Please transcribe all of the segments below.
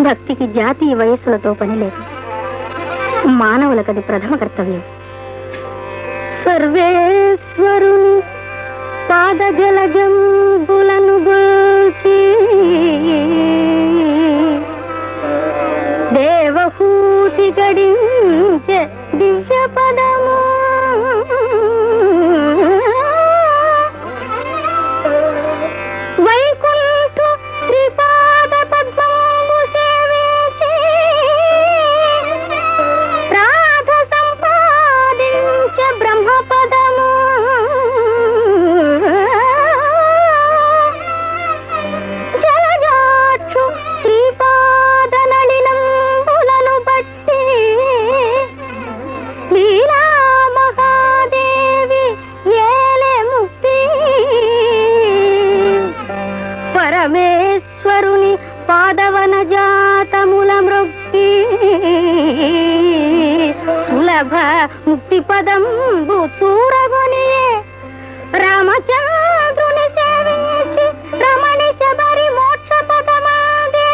భక్తికి జాతీయ వయస్సులతో పని లేదు మానవులకది ప్రథమ కర్తవ్యం సర్వేశ్వరుని పాదజలజంబులను గోల్చి దేవహూతి గడించే దివ్య పదము వైకుంఠ శ్రీపాద పద్మము సేవించి రాధ సంపాదించ బ్రహ్మ పదము జలజాక్షు శ్రీపాద నళినంబులను బట్టి లీలా మహాదేవి ఏలే ముక్తి పరమేశ్వరుని పాదవన జాతముల మృక్కి సులభ ముక్తి పదంబు చూరగొనియే రామచంద్రుని సేవించి రమణి శబరి మోక్ష పదమాగే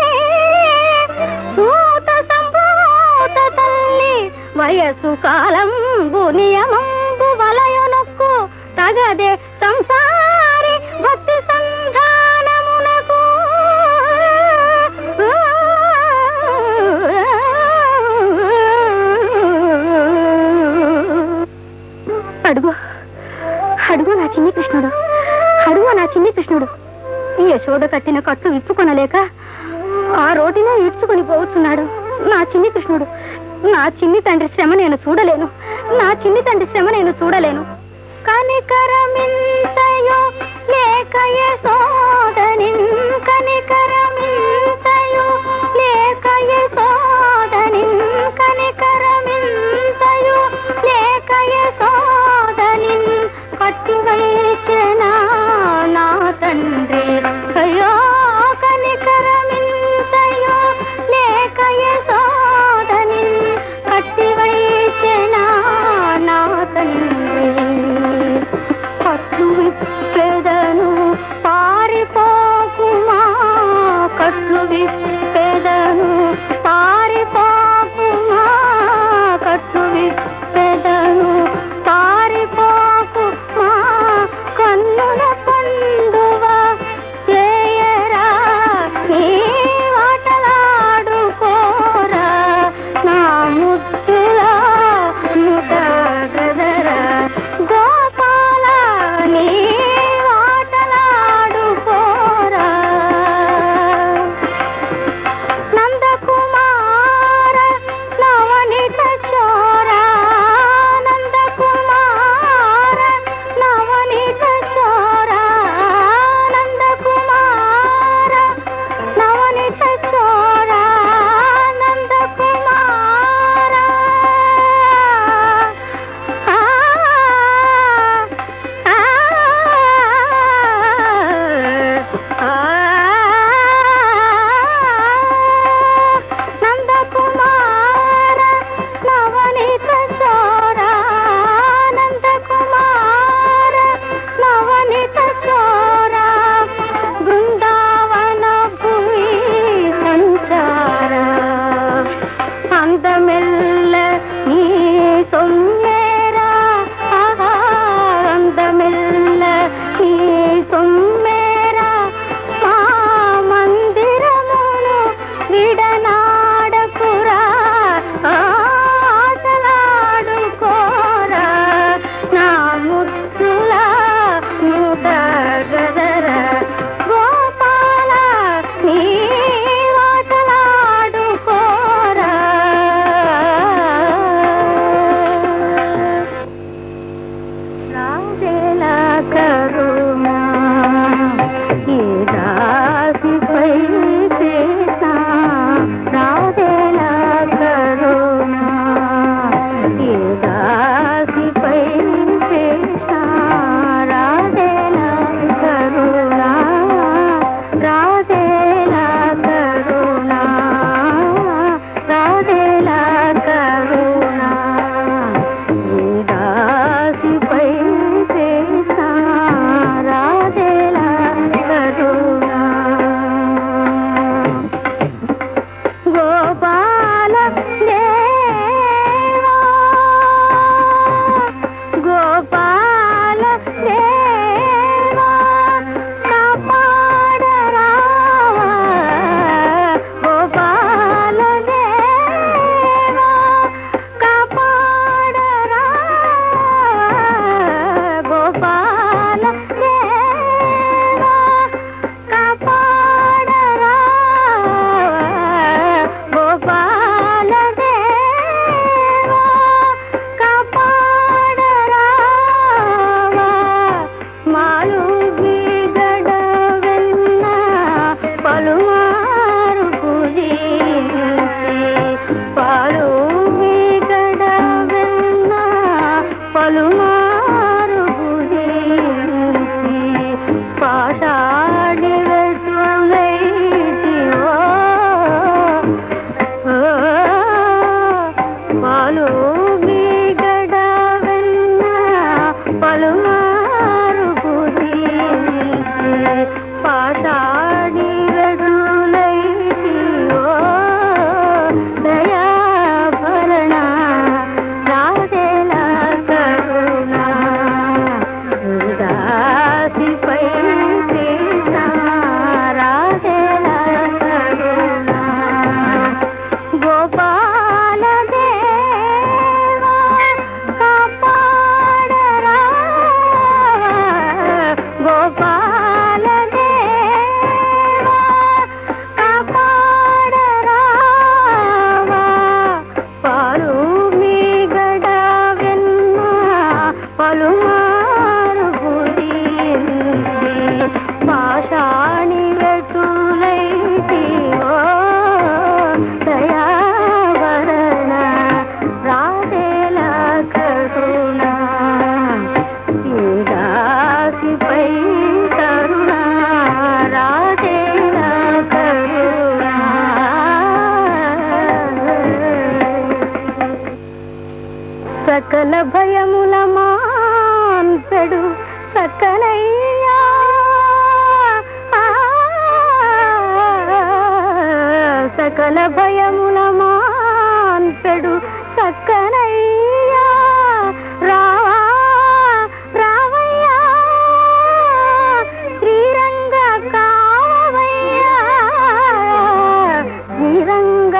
సూత సంభూత తల్లి వయసు కాలంబు నియమంబు వలయనొక్కు తగదే సంసారి భక్తి సంధానమునకు అడుగు అడుగు నా చిన్ని కృష్ణుడు అడుగు నా చిన్ని కృష్ణుడు ఈ యశోద కట్టిన కట్టు విప్పుకొనలేక ఆ రోటినే ఈడ్చుకొని పోతున్నాడు నా చిన్ని కృష్ణుడు నా చిన్ని తండ్రి శ్రమ నేను చూడలేను నా చిన్ని తండ్రి శ్రమ నేను చూడలేను కనికరమింతయో లేక యశోదని కనికరమింతయో లేక యశోదని కనికరమింతయో లేక యశోదని కట్టి వైచెనా నా తండ్రి అయ్యో కనికరమింతయో లేక యశోదని కట్టి వైచెనా నా తండ్రి పట్టు విప్పెదను పాషాణి వెటులైతివో పాలు మీగడ వెన్న పలుమారు పాషాణి వెటులైతివో దయాభరణ రాధేల కరుణ ఉదాసిపై కృష్ణ రాధేల కరుణ గోపాల దేవా కాపాడరా గోపాల దేవా కాపాడరావా పాలు మీగడ వెన్న పలుమారు బుదింది పాషాణి వెటులైతివో దయావరణ రాధేల కరుణ దాసిపై కరుణ రాధేల కరుణ సకల భయముల మాన్పెడు సకలయ్యా ఆ, సకల భయముల మాన్పెడు సక్కనయ్యా రావా రావయ్యా శ్రీరంగ కావయ్యా శ్రీరంగ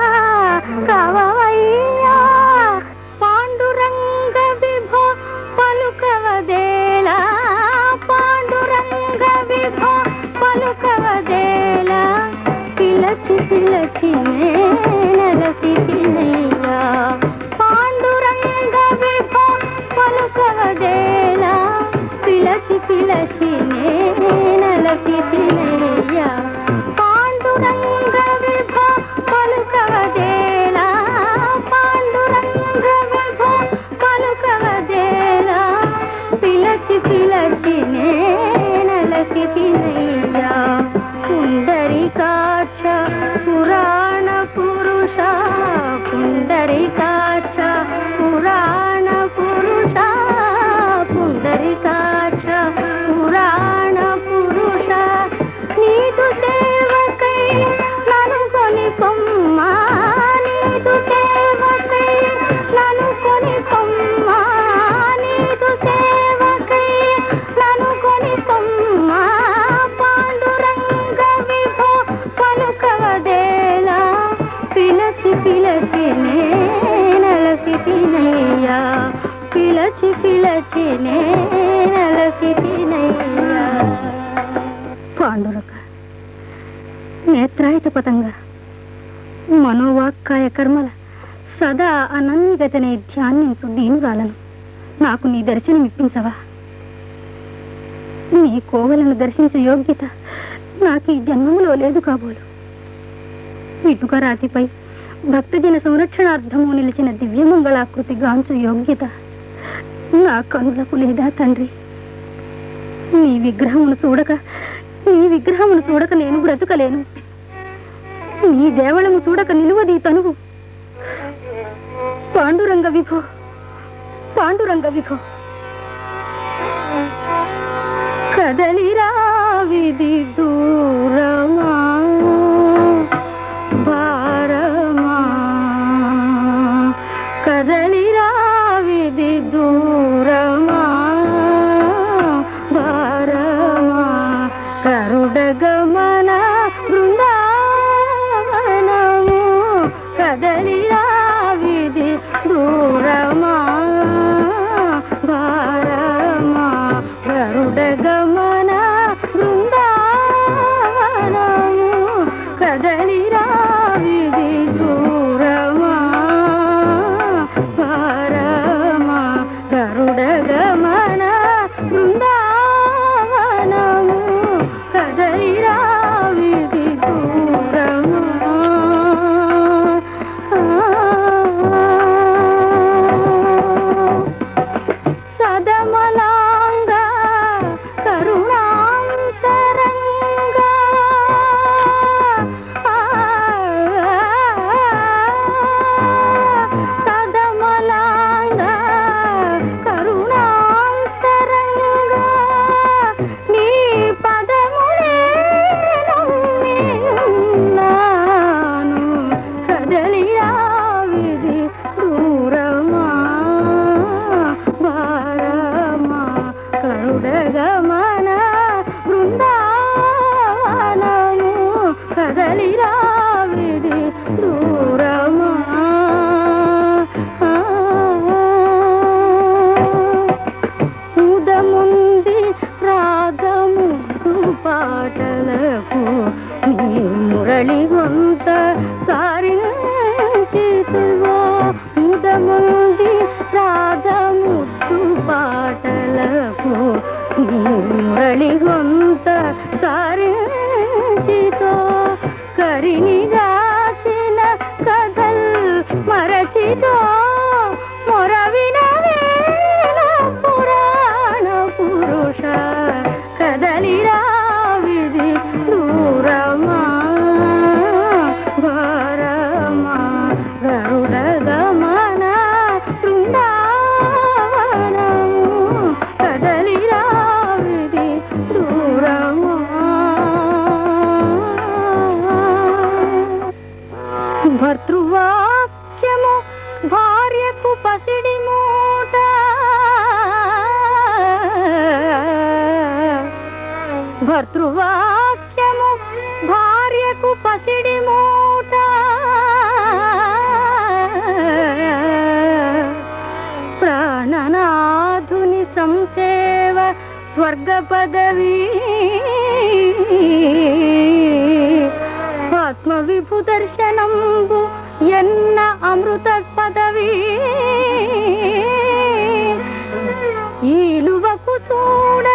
కావయ్యా పాండురంగ విభో పలుకవదేలా పాండురంగ విభో పలుకవదేలా పిలచి పిలచి నేనలసి తినయ్యా పాండురంగ విభో పలుకవదేలా పిలచి పిలచి నేనలసి తినయ్యా పాండురంగ విభో పలుకవదేలా పాండురంగ విభో పలుకవదేలా పిలచి పిలచి నేనలసి తినయ్యా పుండరికాక్ష పురాణ పురుష పుండరికాక్ష పురాణ పురుష పుండరికాక్ష పురాణ పురుష నీదు సేవకై నన్ను కొని పొమ్మా నీదు సేవకై నన్ను కొని పొమ్మా నీదు సేవకై నన్ను కొని పొమ్మా పాండురంగ విభో పలుకవదేలా పిలచి పిలచి నేనలసి తినయ్యా పిలచి పిలచి నేనలసి తినయ్యా పాండురక నేత్రాయుత పతంగా మనోవాక్కాయ కర్మల సదా అనన్యగతనే ధ్యానించు దీనురాలను నాకు నీ దర్శనం ఇప్పించవా నీ కోవలను దర్శించే యోగ్యత నాకు ఈ జన్మములో లేదు కాబోలు ఇటుక రాతిపై భక్తజన సంరక్షణార్థము నిలిచిన దివ్యమంగళాకృతి గాంచు యోగ్యత నా కనులకు లేదా తండ్రి నీ విగ్రహమును చూడక నీ విగ్రహమును చూడక నేను బ్రతుకలేను నీ దేవళము చూడక నిలువది తనువు పాండురంగ విభో పాండురంగ విభో కదలిరా విధి దూరమా భారమా కదలిరా విధి దూరమా భారమా కరుడగమన బృందావనము కదలిరా విధి దూరమా భారమా గరుడగమన పాటలకు నీ మురళి గొంత సారించితివో ముదముంది రాధముద్దు పాటలకు నీ మురళి గొంత సారించితో కరినిగాచిన కథల్ మరచితో మొరవిన వేల పురాణ పురుష కదలిరా విధి దూరమా భారమా గరుడ గమన బృందావనము కదలిరా విధి దూరమా భర్తృవాక్యము భార్యకు పసిడి మూట భర్తృవాక్యము భార్యకు పసిడి మూట ప్రాణనాథుని సంసేవ స్వర్గ పదవీ ఆత్మ విభు దర్శనంబు ఎన్న అమృత పదవి ఈలువకు చూడ